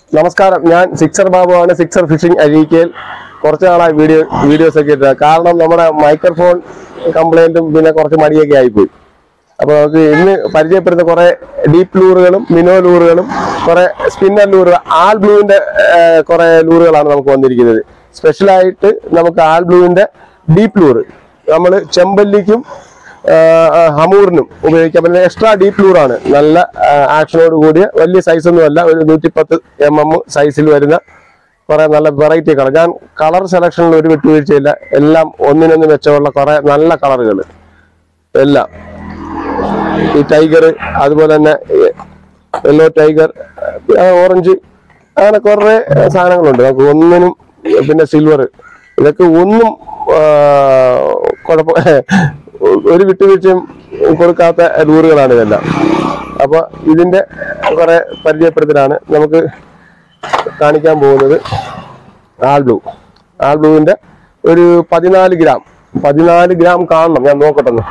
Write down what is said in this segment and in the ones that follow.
നമസ്കാരം ഞാൻ സിക്സർ ബാബുവാണ് സിക്സർ ഫിഷിംഗ് അഴീക്കയിൽ കുറച്ച് നാളായി വീഡിയോ വീഡിയോസ് ഒക്കെ ഇട്ടത് കാരണം നമ്മുടെ മൈക്രോഫോൺ കംപ്ലൈന്റും പിന്നെ കുറച്ച് മടിയൊക്കെ ആയിപ്പോയി അപ്പൊ നമുക്ക് ഇന്ന് പരിചയപ്പെടുന്ന കുറെ ഡീപ്പ് ലൂറുകളും മിനോ ലൂറുകളും കുറെ സ്പിന്നർ ലൂറുകൾ ആൽ ബ്ലൂവിന്റെ കുറെ ലൂറുകളാണ് നമുക്ക് വന്നിരിക്കുന്നത് സ്പെഷ്യലായിട്ട് നമുക്ക് ആൽ ബ്ലൂവിന്റെ ഡീപ്പ് ലൂറ് നമ്മൾ ചെമ്പല്ലിക്കും ആ, ആ, ഹമൂറിനും ഉപയോഗിക്കാൻ പറ്റുന്ന എക്സ്ട്രാ ഡീപ്പ് ലൂറാണ് നല്ല ആക്ഷനോട് കൂടിയ വലിയ സൈസ് ഒന്നുമല്ല ഒരു നൂറ്റിപ്പത്ത് എം എം സൈസിൽ വരുന്ന കുറെ നല്ല വെറൈറ്റി കളർ ഞാൻ കളർ സെലക്ഷനിൽ ഒരു വിട്ടുവീഴ്ചയില്ല എല്ലാം ഒന്നിനൊന്ന് മെച്ചമുള്ള കുറെ നല്ല കളറുകൾ എല്ലാം ഈ ടൈഗർ അതുപോലെ തന്നെ യെല്ലോ ടൈഗർ ഓറഞ്ച് അങ്ങനെ കുറെ സാധനങ്ങളുണ്ട് നമുക്ക് ഒന്നിനും പിന്നെ സിൽവർ ഇതൊക്കെ ഒന്നും ആ, കുഴപ്പ ഒരു വിട്ടുവീഴ്ചയും കൊടുക്കാത്ത ലൂറുകളാണ് ഇതെല്ലാം അപ്പൊ ഇതിന്റെ കുറെ പരിചയപ്പെടുത്തലാണ് നമുക്ക് കാണിക്കാൻ പോകുന്നത് ആൾ ബ്ലൂ ആൾ ബ്ലൂവിന്റെ ഒരു പതിനാല് ഗ്രാം പതിനാല് ഗ്രാം കാണണം ഞാൻ നോക്കട്ടെ ഒന്ന്.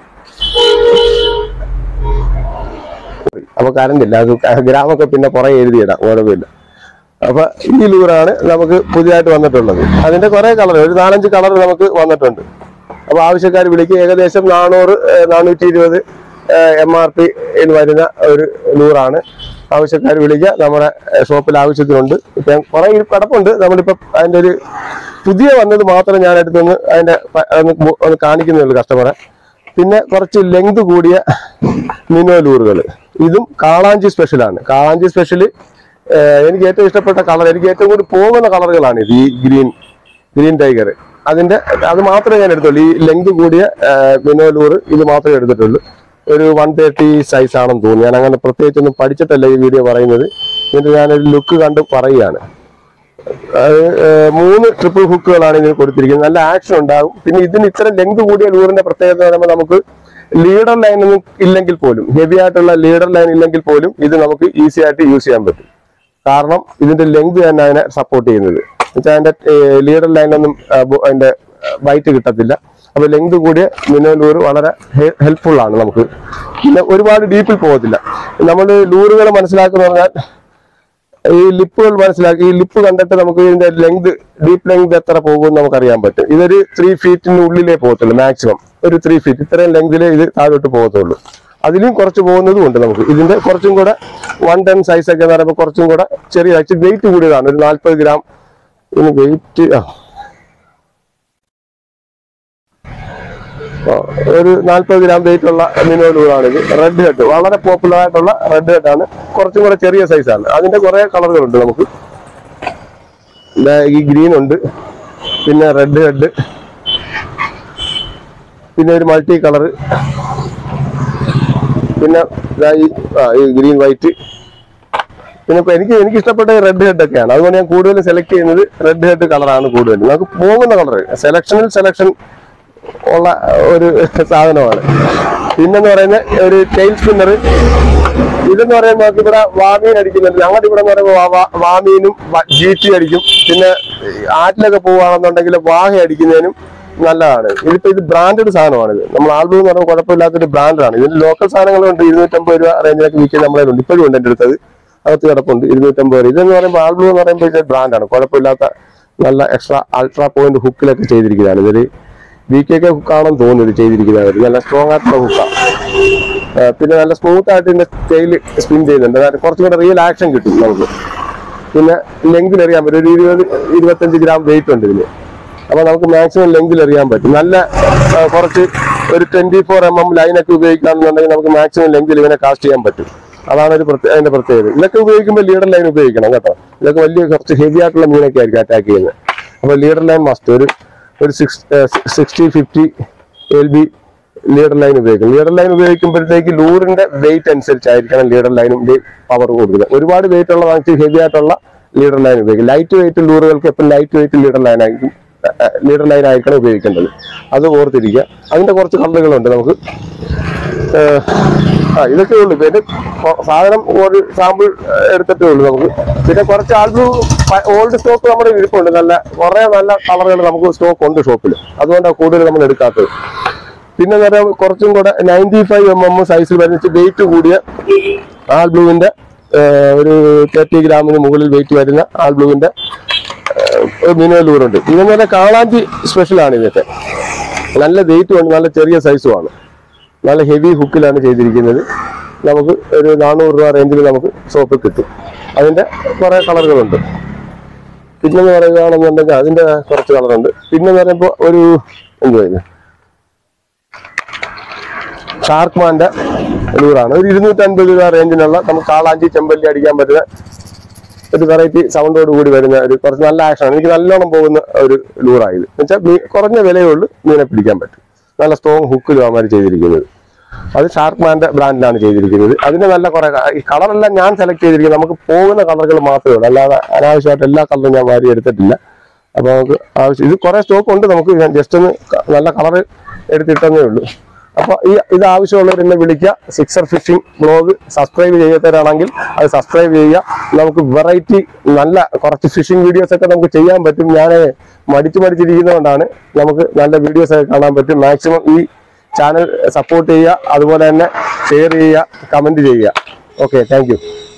അപ്പൊ കറണ്ട് ഇല്ല അത് ക- ഗ്രാമൊക്കെ പിന്നെ പുറകെ എഴുതിയിടാം കുഴപ്പമില്ല അപ്പൊ ഈ ലൂറാണ് നമുക്ക് പുതിയതായിട്ട് വന്നിട്ടുള്ളത് അതിന്റെ കുറെ കളർ ഒരു നാലഞ്ച് കളർ നമുക്ക് വന്നിട്ടുണ്ട് അപ്പൊ ആവശ്യക്കാർ വിളിക്കുക ഏകദേശം നാനൂറ് ഏഹ്, നാനൂറ്റി ഇരുപത് എം ആർ പി വരുന്ന ഒരു ലൂറാണ് ആവശ്യക്കാർ വിളിക്കുക നമ്മുടെ ഏഹ്, ഷോപ്പിൽ ആവശ്യത്തിനുണ്ട് ഇപ്പൊ കുറെ കിടപ്പുണ്ട് നമ്മളിപ്പോ അതിന്റെ ഒരു പുതിയ വന്നത് മാത്രം ഞാൻ എടുത്തൊന്ന് അതിന്റെ പ- ഒന്ന് മു- ഒന്ന് കാണിക്കുന്നുള്ളൂ കസ്റ്റമറെ പിന്നെ കുറച്ച് ലെങ്ത് കൂടിയ മിനോ ലൂറുകൾ ഇതും കാളാഞ്ചി സ്പെഷ്യലാണ് കാളാഞ്ചി സ്പെഷ്യൽ എനിക്ക് ഏറ്റവും ഇഷ്ടപ്പെട്ട കളർ എനിക്ക് ഏറ്റവും കൂടി പോകുന്ന കളറുകളാണ് ഇത് ഈ ഗ്രീൻ ഗ്രീൻ ടൈഗർ അതിന്റെ അത് മാത്രമേ ഞാൻ എടുത്തുള്ളൂ ഈ ലെങ്ത് കൂടിയ മിനോ ലൂറ് ഇത് മാത്രമേ എടുത്തിട്ടുള്ളൂ ഒരു വൺ തേർട്ടി സൈസ് ആണെന്ന് തോന്നുന്നു ഞാൻ അങ്ങനെ പ്രത്യേകിച്ചൊന്നും പഠിച്ചിട്ടല്ല ഈ വീഡിയോ പറയുന്നത് എന്നിട്ട് ഞാനൊരു ലുക്ക് കണ്ട് പറയുകയാണ് അത് ഏഹ്, മൂന്ന് ട്രിപ്പിൾ ഹുക്കുകളാണ് ഇതിന് കൊടുത്തിരിക്കുന്നത് നല്ല ആക്ഷൻ ഉണ്ടാകും പിന്നെ ഇതിന് ഇത്ര ലെങ്ത് കൂടിയ ലൂറിന്റെ പ്രത്യേകത എന്ന് പറയുമ്പോൾ നമുക്ക് ലീഡർ ലൈൻ ഒന്നും ഇല്ലെങ്കിൽ പോലും ഹെവി ആയിട്ടുള്ള ലീഡർ ലൈൻ ഇല്ലെങ്കിൽ പോലും ഇത് നമുക്ക് ഈസി ആയിട്ട് യൂസ് ചെയ്യാൻ പറ്റും കാരണം ഇതിന്റെ ലെങ്ത് തന്നെ അതിനെ സപ്പോർട്ട് ചെയ്യുന്നത് എന്നുവെച്ചാൽ അതിന്റെ ലീഡർ ലൈനൊന്നും അതിന്റെ വൈറ്റ് കിട്ടത്തില്ല അപ്പൊ ലെങ്ത് കൂടിയ മിനോ ലൂറ് വളരെ ഹെൽപ്ഫുൾ ആണ് നമുക്ക് പിന്നെ ഒരുപാട് ഡീപ്പിൽ പോകത്തില്ല നമ്മൾ ലൂറുകൾ മനസ്സിലാക്കുന്ന പറഞ്ഞാൽ ഈ ലിപ്പുകൾ മനസ്സിലാക്കി ഈ ലിപ്പ് കണ്ടിട്ട് നമുക്ക് ഇതിന്റെ ലെങ്ത് ഡീപ്പ് ലെങ്ത് എത്ര പോകുമെന്ന് നമുക്ക് അറിയാൻ പറ്റും ഇതൊരു ത്രീ ഫീറ്റിന് ഉള്ളിലേ പോകത്തുള്ളൂ മാക്സിമം ഒരു ത്രീ ഫീറ്റ് ഇത്രയും ലെങ്തിലേ ഇത് താഴോട്ട് പോകത്തുള്ളൂ അതിലും കുറച്ച് പോകുന്നതും ഉണ്ട് നമുക്ക് ഇതിന്റെ കുറച്ചും കൂടെ വൺ ടെൻ സൈസ് ഒക്കെ എന്ന് പറയുമ്പോൾ കുറച്ചും കൂടെ ചെറിയ വെയിറ്റ് കൂടിയതാണ് ഒരു നാൽപ്പത് ഗ്രാം ഇതിന് വെയിറ്റ് ആ ആ, ഒരു നാൽപ്പത് ഗ്രാം വെയിറ്റ് ഉള്ള മിനോലൂറാണ് ഇത് റെഡ് ഹെഡ് വളരെ പോപ്പുലർ ആയിട്ടുള്ള റെഡ് ഹെഡ് ആണ് കുറച്ചും കൂടെ ചെറിയ സൈസാണ് അതിന്റെ കുറെ കളറുകളുണ്ട് നമുക്ക് ദാ ഈ ഗ്രീൻ ഉണ്ട് പിന്നെ റെഡ് ഹെഡ് പിന്നെ ഒരു മൾട്ടി കളർ പിന്നെ ദാ ഈ ആ, ഈ ഗ്രീൻ വൈറ്റ് പിന്നെ ഇപ്പൊ എനിക്ക് എനിക്ക് ഇഷ്ടപ്പെട്ട റെഡ് ഹെഡ് ഒക്കെയാണ് അതുകൊണ്ട് ഞാൻ കൂടുതൽ സെലക്ട് ചെയ്യുന്നത് റെഡ് ഹെഡ് കളറാണ് കൂടുതൽ നമുക്ക് പോകുന്ന കളർ സെലക്ഷനിൽ സെലക്ഷൻ ഉള്ള ഒരു സാധനമാണ് പിന്നെന്ന് പറയുന്ന ഒരു ടെയിൽ സ്പിന്നർ ഇതെന്ന് പറയുമ്പോൾ നമുക്ക് ഇവിടെ വാമീൻ അടിക്കുന്നുണ്ട് ഞങ്ങളുടെ ഇവിടെ എന്ന് പറയുമ്പോൾ വാ- വാ- വാമീനും ജി ടി അടിക്കും പിന്നെ ഈ ആറ്റിലൊക്കെ പോവുകയാണെന്നുണ്ടെങ്കിൽ വാഹ അടിക്കുന്നതിനും നല്ലതാണ് ഇതിപ്പോ ഇത് ബ്രാൻഡഡ് സാധനമാണിത് നമ്മൾ ആൽബം എന്ന് പറയുമ്പോൾ കുഴപ്പമില്ലാത്തൊരു ബ്രാൻഡാണ് ഇതിന് ലോക്കൽ സാധനങ്ങളുണ്ട് ഇരുന്നൂറ്റമ്പത് രൂപ റേഞ്ചിലൊക്കെ വിൽക്കുന്ന നമ്മളെ ഉണ്ട് ഇപ്പോഴും ഉണ്ട് എൻ്റെ അടുത്തത് അകത്ത് കിടപ്പുണ്ട് ഇരുന്നൂറ്റമ്പത് രൂപ ഇതെന്ന് പറയുമ്പോൾ ആൽബം എന്ന് പറയുമ്പോൾ ഇത് ബ്രാൻഡാണ് കുഴപ്പമില്ലാത്ത നല്ല എക്സ്ട്രാ അൾട്രാ പോയിന്റ് ഹുക്കിലൊക്കെ ചെയ്തിരിക്കുന്നതാണ് ഇതൊരു വി കെ കെ ഹുക്കാണെന്ന് തോന്നുന്നു ഇത് ചെയ്തിരിക്കുന്നത് നല്ല സ്ട്രോങ് ആയിട്ടുള്ള ഹുക്കാണ് പിന്നെ നല്ല സ്മൂത്ത് ആയിട്ട് ഇതിന്റെ ടെയിൽ സ്പിൻ ചെയ്യുന്നുണ്ട് അതായത് കുറച്ചും കൂടെ റിയൽ ആക്ഷൻ കിട്ടും നമുക്ക് പിന്നെ ലെങ്കിൽ എറിയാൻ പറ്റും ഒരു ഇരുപത് ഇരുപത്തഞ്ച് ഗ്രാം വെയിറ്റ് ഉണ്ട് ഇതിന് അപ്പൊ നമുക്ക് മാക്സിമം ലെങ്കിൽ എറിയാൻ പറ്റും നല്ല ആ, കുറച്ച് ഒരു ട്വന്റി ഫോർ എം എം ലൈനൊക്കെ ഉപയോഗിക്കുകയാണെന്നുണ്ടെങ്കിൽ നമുക്ക് മാക്സിമം ലെങ്കിൽ ഇവനെ കാസ്റ്റ് ചെയ്യാൻ പറ്റും അതാണ് ഒരു പ്രത്യേക അതിന്റെ പ്രത്യേകത ഇതൊക്കെ ഉപയോഗിക്കുമ്പോൾ ലീഡർ ലൈൻ ഉപയോഗിക്കണം കേട്ടോ ഇതൊക്കെ വലിയ കുറച്ച് ഹെവി ആയിട്ടുള്ള മീനൊക്കെ ആയിരിക്കും അറ്റാക്ക് ചെയ്യുന്നത് അപ്പൊ ലീഡർ ലൈൻ മസ്റ്റ് ഒരു ഒരു six sixty fifty L B leader line ഉപയോഗിക്കും ലീഡർ ലൈൻ ഉപയോഗിക്കുമ്പോഴത്തേക്ക് ലൂറിന്റെ വെയിറ്റ് അനുസരിച്ചായിരിക്കണം ലീഡർ ലൈനും പവർ കൊടുക്കുന്നത് ഒരുപാട് വെയിറ്റ് ഉള്ള വാങ്ങിച്ച് ഹെവി ആയിട്ടുള്ള ലീഡർ ലൈൻ ഉപയോഗിക്കും ലൈറ്റ് വെയിറ്റ് ലൂറുകൾക്ക് എപ്പോഴും ലൈറ്റ് വെയിറ്റ് ലീഡർ ലൈൻ ആയിരിക്കും ലീഡർ ലൈൻ ആയിരിക്കണം ഉപയോഗിക്കേണ്ടത് അത് ഓർത്തിരിക്കുക അതിന്റെ കുറച്ച് കളറുകളുണ്ട് നമുക്ക് ഏഹ്, ആ ഇതൊക്കെ ഉള്ളു പിന്നെ കൊ- സാധനം ഒരു സാമ്പിൾ എടുത്തിട്ടേ ഉള്ളൂ നമുക്ക് പിന്നെ കുറച്ച് ആൽബം ഓൾഡ് സ്റ്റോക്ക് നമ്മുടെ ഇരിപ്പുണ്ട് നല്ല കുറെ നല്ല കളറുകൾ നമുക്ക് സ്റ്റോക്ക് ഉണ്ട് ഷോപ്പിൽ അതുകൊണ്ടാണ് കൂടുതൽ നമ്മൾ എടുക്കാത്തത് പിന്നെ എന്ന് കുറച്ചും കൂടെ നയൻറ്റി ഫൈവ് എം എം സൈസിൽ വരുന്ന വെയിറ്റ് കൂടിയ ആൽ ബ്ലൂവിന്റെ ഏഹ്, ഒരു തേർട്ടി ഗ്രാമിന് മുകളിൽ വെയിറ്റ് വരുന്ന ആൾ ബ്ലൂവിന്റെ മിനിമം ലൂറുണ്ട് ഇതെന്ന് പറഞ്ഞാൽ കാളാഞ്ചി സ്പെഷ്യലാണ് ഇതൊക്കെ നല്ല വെയിറ്റും ഉണ്ട് നല്ല ചെറിയ സൈസുമാണ് നല്ല ഹെവി ഹുക്കിലാണ് ചെയ്തിരിക്കുന്നത് നമുക്ക് ഒരു നാനൂറ് രൂപ റേഞ്ചിൽ നമുക്ക് സോപ്പ് കിട്ടും അതിന്റെ കുറെ കളറുകളുണ്ട് പിന്നെ പറയുകയാണെന്നുണ്ടെങ്കിൽ അതിന്റെ കുറച്ച് കളറുണ്ട് പിന്നെ പറയുമ്പോൾ ഒരു എന്തുവാ ഇത് ഷാർക്ക്മാന്റെ ലൂറാണ് ഒരു ഇരുന്നൂറ്റൻപത് രൂപ റേഞ്ചിനുള്ള നമുക്ക് കാളാഞ്ചി ചെമ്പല്ലി അടിക്കാൻ പറ്റുന്ന ഒരു വെറൈറ്റി സൗണ്ടോട് കൂടി വരുന്ന ഒരു കുറച്ച് നല്ല ആക്ഷനാണ് എനിക്ക് നല്ലോണം പോകുന്ന ഒരു ലൂറായത് എന്നുവെച്ചാൽ കുറഞ്ഞ വിലയേ ഉള്ളൂ മീനെ പിടിക്കാൻ പറ്റും നല്ല സ്ട്രോങ് ഹുക്കിലും അവന്മാർ ചെയ്തിരിക്കുന്നത് അത് ഷാർക്ക്മാന്റെ ബ്രാൻഡിലാണ് ചെയ്തിരിക്കുന്നത് അതിന് നല്ല കുറെ ക- ഈ കളറെല്ലാം ഞാൻ സെലക്ട് ചെയ്തിരിക്കുന്നത് നമുക്ക് പോകുന്ന കളറുകൾ മാത്രമേ ഉള്ളൂ അല്ലാതെ അനാവശ്യമായിട്ട് എല്ലാ കളറും ഞാൻ വാരി എടുത്തിട്ടില്ല അപ്പൊ നമുക്ക് ആവശ്യം ഇത് കുറെ സ്റ്റോക്ക് ഉണ്ട് നമുക്ക് ഞാൻ ജസ്റ്റ് ഒന്ന് ക- നല്ല കളർ എടുത്തിട്ടേ ഉള്ളൂ അപ്പൊ ഈ ഇത് ആവശ്യമുള്ളവർ എന്നെ വിളിക്കുക സിക്സർ ഫിഷിംഗ് ബ്ലോഗ് സബ്സ്ക്രൈബ് ചെയ്യാത്തവരാണെങ്കിൽ അത് സബ്സ്ക്രൈബ് ചെയ്യുക നമുക്ക് വെറൈറ്റി നല്ല കുറച്ച് ഫിഷിംഗ് വീഡിയോസ് ഒക്കെ നമുക്ക് ചെയ്യാൻ പറ്റും ഞാൻ മടിച്ചു മടിച്ചിരിക്കുന്നതുകൊണ്ടാണ് നമുക്ക് നല്ല വീഡിയോസ് ഒക്കെ കാണാൻ പറ്റും മാക്സിമം ഈ ചാനൽ സപ്പോർട്ട് ചെയ്യുക അതുപോലെ തന്നെ ഷെയർ ചെയ്യുക കമന്റ് ചെയ്യുക ഓക്കെ താങ്ക് യു